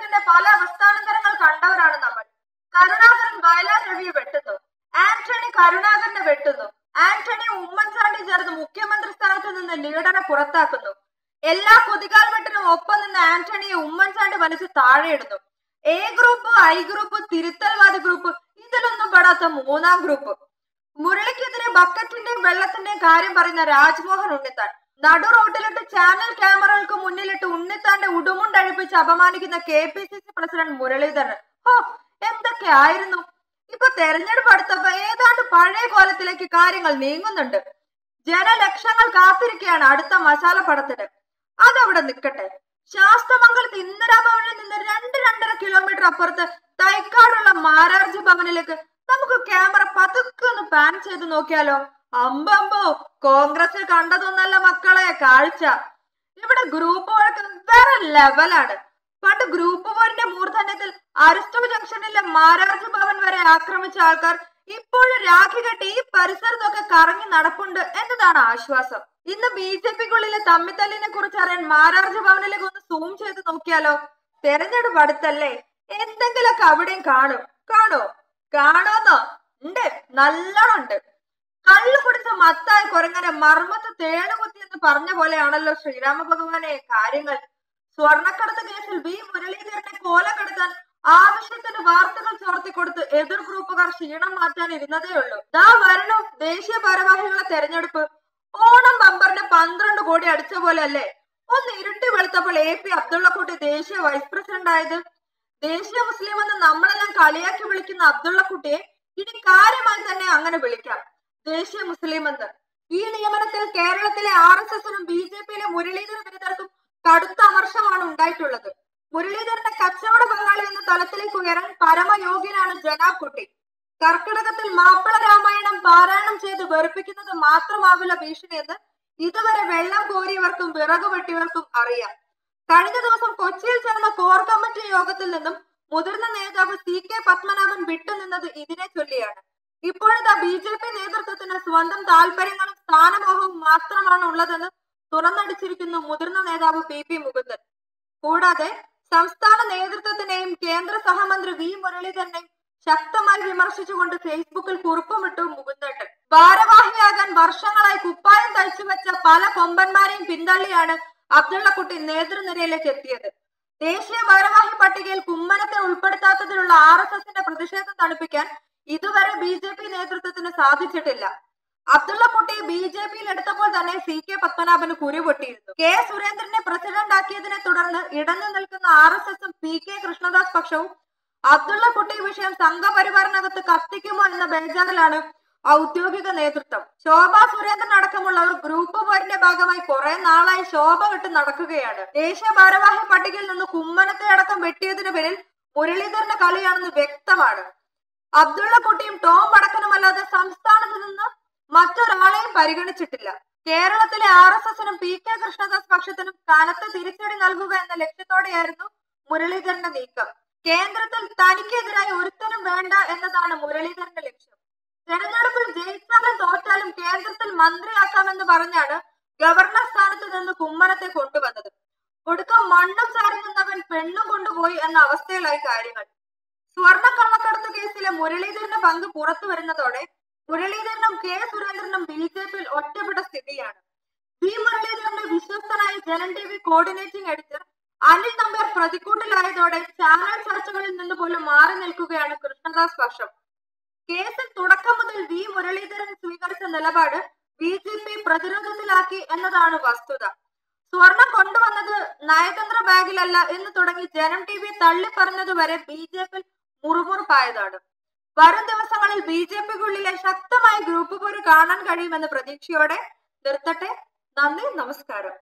തെരഞ്ഞെടുപ്പിന്റെ പല അവസ്ഥാനന്തരങ്ങൾ കണ്ടവരാണ് നമ്മൾ കരുണാകരൻ വയലാർ രവിയെ വെട്ടുന്നു ആന്റണി കരുണാകരനെ വെട്ടുന്നു ആന്റണി ഉമ്മൻചാണ്ടി ചേർന്ന് മുഖ്യമന്ത്രി സ്ഥാനത്ത് നിന്ന് ലീഡറെ പുറത്താക്കുന്നു എല്ലാ കുതികാൽ വെട്ടിനും ഒപ്പം നിന്ന് ആന്റണിയെ ഉമ്മൻചാണ്ടി വലിച്ച് താഴെയിടുന്നു എ ഗ്രൂപ്പ് ഐ ഗ്രൂപ്പ് തിരുത്തൽവാദി ഗ്രൂപ്പ് ഇതിലൊന്നും പെടാത്ത മൂന്നാം ഗ്രൂപ്പ് മുരളിക്കെതിരെ ബക്കറ്റിന്റെയും വെള്ളത്തിന്റെയും കാര്യം പറയുന്ന രാജ്മോഹൻ ഉണ്ണിത്താൻ നടു റോട്ടിലിട്ട് ചാനൽ ക്യാമറകൾക്ക് മുന്നിലിട്ട് ഉണ്ണിത്താന്റെ ഉടുമുണ്ടഴിപ്പിച്ച് അപമാനിക്കുന്ന K P C C president Muraleedharan ഹോ എന്തൊക്കെ ആയിരുന്നു ഇപ്പൊ തെരഞ്ഞെടുപ്പ് അടുത്തപ്പോ ഏതാണ്ട് പഴയ കോലത്തിലേക്ക് കാര്യങ്ങൾ നീങ്ങുന്നുണ്ട് ജനലക്ഷങ്ങൾ കാത്തിരിക്കുകയാണ് അടുത്ത മസാല പടത്തിന് അതവിടെ നിൽക്കട്ടെ ശാസ്തമംഗലത്ത് ഇന്ദിരാഭവനിൽ നിന്ന് രണ്ട് രണ്ടര കിലോമീറ്റർ അപ്പുറത്ത് തൈക്കാടുള്ള മാരാർജി ഭവനിലേക്ക് നമുക്ക് ക്യാമറ പതുക്കെ ഒന്ന് പാൻ ചെയ്ത് നോക്കിയാലോ അമ്പമ്പോ കോൺഗ്രസിൽ കണ്ടതൊന്നല്ല മക്കളെ കാഴ്ച ഇവിടെ ഗ്രൂപ്പ് വഴക്ക് വേറെ ലെവലാണ് പണ്ട് ഗ്രൂപ്പ് പോരിന്റെ മൂർധന്യത്തിൽ അരിസ്റ്റോ ജംഗ്ഷനിലെ മാരാർജി ഭവൻ വരെ ആക്രമിച്ച ആൾക്കാർ ഇപ്പോഴും രാഖി കെട്ടി ഈ പരിസരത്തൊക്കെ കറങ്ങി നടപ്പുണ്ട് എന്നതാണ് ആശ്വാസം ഇന്ന് ബി ജെ പിക്കുള്ളിലെ തമ്മിത്തല്ലിനെ കുറിച്ച് അറിയാൻ മാരാർജി ഭവനിലേക്ക് ഒന്ന് സൂം ചെയ്ത് നോക്കിയാലോ തെരഞ്ഞെടുപ്പ് അടുത്തല്ലേ എന്തെങ്കിലൊക്കെ അവിടെയും കാണും കാണോ കാണോന്നോ ഉണ്ട് നല്ലോണം ഉണ്ട് കള്ളു കുടിച്ച മത്തായ കുരങ്ങനെ മർമ്മത്ത് തേളുകുത്തി എന്ന് പറഞ്ഞ പോലെയാണല്ലോ ശ്രീരാമ ഭഗവാനെ കാര്യങ്ങൾ സ്വർണ്ണക്കടത്ത് കേസിൽ വി മുരളീധരനെ കോല കെടുത്താൻ ആവശ്യത്തിന് വാർത്തകൾ ചോർത്തിക്കൊടുത്ത് എതിർ ഗ്രൂപ്പുകാർ ക്ഷീണം മാറ്റാൻ ഇരുന്നതേ ഉള്ളൂ ദാ വരണു ദേശീയ ഭാരവാഹികളെ തെരഞ്ഞെടുപ്പ് ഓണം ബമ്പറിന്റെ പന്ത്രണ്ട് കോടി അടിച്ച പോലെ അല്ലേ ഒന്ന് ഇരുട്ടി വെളുത്തപ്പോൾ എ പി അബ്ദുള്ളക്കുട്ടി ദേശീയ വൈസ് പ്രസിഡന്റ് ആയത് ദേശീയ മുസ്ലിം എന്ന് നമ്മളെല്ലാം കളിയാക്കി വിളിക്കുന്ന അബ്ദുള്ളക്കുട്ടിയെ ഇനി കാര്യമായി തന്നെ അങ്ങനെ വിളിക്കാം ദേശീയ മുസ്ലിം എന്ന് ഈ നിയമനത്തിൽ കേരളത്തിലെ ആർ എസ് എസിനും ബി ജെ പിയിലെ മുരളീധര വിരുദ്ധർക്കും കടുത്ത അമർഷമാണ് ഉണ്ടായിട്ടുള്ളത് മുരളീധരന്റെ കച്ചവട പങ്കാളി എന്ന തലത്തിലേക്ക് ഉയരാൻ പരമയോഗ്യനാണ് ജനാബ് കുട്ടി കർക്കിടകത്തിൽ മാപ്പിള രാമായണം പാരായണം ചെയ്ത് വെറുപ്പിക്കുന്നത് മാത്രമാവില്ല ഭീഷണിയെന്ന് ഇതുവരെ വെള്ളം കോരിയവർക്കും വിറക് വെട്ടിയവർക്കും അറിയാം കഴിഞ്ഞ ദിവസം കൊച്ചിയിൽ ചേർന്ന കോർ കമ്മിറ്റി യോഗത്തിൽ നിന്നും മുതിർന്ന നേതാവ് സി കെ പത്മനാഭൻ വിട്ടുനിന്നത് ഇതിനെ ചൊല്ലിയാണ് ഇപ്പോഴത്തെ ബി ജെ പി നേതൃത്വത്തിന് സ്വന്തം താല്പര്യങ്ങളും സ്ഥാനമോഹവും മാത്രമാണ് ഉള്ളതെന്ന് തുറന്നടിച്ചിരിക്കുന്നു മുതിർന്ന നേതാവ് പി പി മുകുന്ദൻ കൂടാതെ സംസ്ഥാന നേതൃത്വത്തിനെയും കേന്ദ്ര സഹമന്ത്രി വി മുരളീധരനെയും ശക്തമായി വിമർശിച്ചുകൊണ്ട് ഫേസ്ബുക്കിൽ കുറിപ്പുമിട്ടു മുകുന്ദേട്ടൻ ഭാരവാഹിയാകാൻ വർഷങ്ങളായി കുപ്പായം തയ്ച്ചു വെച്ച പല കൊമ്പന്മാരെയും പിന്തള്ളിയാണ് അബ്ദുള്ളക്കുട്ടി നേതൃനിരയിലേക്ക് എത്തിയത് ദേശീയ ഭാരവാഹി പട്ടികയിൽ കുമ്മനത്തെ ഉൾപ്പെടുത്താത്തതിലുള്ള ആർ എസ് എസിന്റെ പ്രതിഷേധം തണുപ്പിക്കാൻ ഇതുവരെ ബി ജെ പി നേതൃത്വത്തിന് സാധിച്ചിട്ടില്ല അബ്ദുള്ളക്കുട്ടിയെ ബി ജെ പിയിൽ എടുത്തപ്പോൾ തന്നെ സി കെ പത്മനാഭന് കുരുപൊട്ടിയിരുന്നു കെ സുരേന്ദ്രനെ പ്രസിഡന്റ് ആക്കിയതിനെ തുടർന്ന് ഇടഞ്ഞു നിൽക്കുന്ന ആർ എസ് എസും പി കെ കൃഷ്ണദാസ് പക്ഷവും അബ്ദുള്ളക്കുട്ടി വിഷയം സംഘപരിവാറിനകത്ത് കത്തിക്കുമോ എന്ന ബേജാറിലാണ് ഔദ്യോഗിക നേതൃത്വം ശോഭ സുരേന്ദ്രൻ അടക്കമുള്ളവർ ഗ്രൂപ്പ് പോരിന്റെ ഭാഗമായി കുറെ നാളായി ശോഭ വിട്ട് നടക്കുകയാണ് ദേശീയ ഭാരവാഹി പട്ടികയിൽ നിന്ന് കുമ്മനത്തെ അടക്കം വെട്ടിയതിനു പേരിൽ മുരളീധരന്റെ കളിയാണെന്ന് വ്യക്തമാണ് അബ്ദുള്ള കുട്ടിയും ടോം വടക്കനുമല്ലാതെ സംസ്ഥാനത്ത് നിന്ന് മറ്റൊരാളെയും പരിഗണിച്ചിട്ടില്ല കേരളത്തിലെ ആർ എസ് എസിനും പി കെ കൃഷ്ണദാസ് പക്ഷത്തിനും കനത്ത തിരിച്ചടി നൽകുക എന്ന ലക്ഷ്യത്തോടെയായിരുന്നു മുരളീധരന്റെ നീക്കം കേന്ദ്രത്തിൽ തനിക്കെതിരായി ഒരുത്തനും വേണ്ട എന്നതാണ് മുരളീധരന്റെ ലക്ഷ്യം തെരഞ്ഞെടുപ്പിൽ ജയിച്ചാലും തോറ്റാലും കേന്ദ്രത്തിൽ മന്ത്രിയാക്കാമെന്ന് പറഞ്ഞാണ് ഗവർണർ സ്ഥാനത്ത് നിന്ന് കുമ്മനത്തെ കൊണ്ടുവന്നത് ഒടുക്കം മണ്ണും ചാരി നിന്നവൻ പെണ്ണും കൊണ്ടുപോയി എന്ന അവസ്ഥയിലായി കാര്യങ്ങൾ സ്വർണ്ണ കള്ളക്കടത്ത് കേസിലെ മുരളീധരന്റെ പങ്ക് പുറത്തു വരുന്നതോടെ മുരളീധരനും കെ സുരേന്ദ്രനും ബി ജെ പിയിൽ ഒറ്റപ്പെട്ട സ്ഥിതിയാണ് പി മുരളീധരന്റെ വിശ്വസ്തനായ ജനൻ T V coordinating editor Anil Nambiar പ്രതിക്കൂട്ടിലായതോടെ ചാനൽ ചർച്ചകളിൽ നിന്ന് പോലും മാറി നിൽക്കുകയാണ് കൃഷ്ണദാസ് പക്ഷം കേസിൽ തുടക്കം മുതൽ വി മുരളീധരൻ സ്വീകരിച്ച നിലപാട് ബി ജെ പി പ്രതിരോധത്തിലാക്കി എന്നതാണ് വസ്തുത സ്വർണം കൊണ്ടുവന്നത് നയതന്ത്ര ബാഗിലല്ല എന്ന് തുടങ്ങി ജനം ടി വി തള്ളിപ്പറഞ്ഞതുവരെ ബി ജെ പി മുറുമുറുപ്പായതാണ് വരും ദിവസങ്ങളിൽ ബി ജെ പിക്കുള്ളിലെ ശക്തമായ ഗ്രൂപ്പ് പോര് കാണാൻ കഴിയുമെന്ന പ്രതീക്ഷയോടെ നിർത്തട്ടെ നന്ദി നമസ്കാരം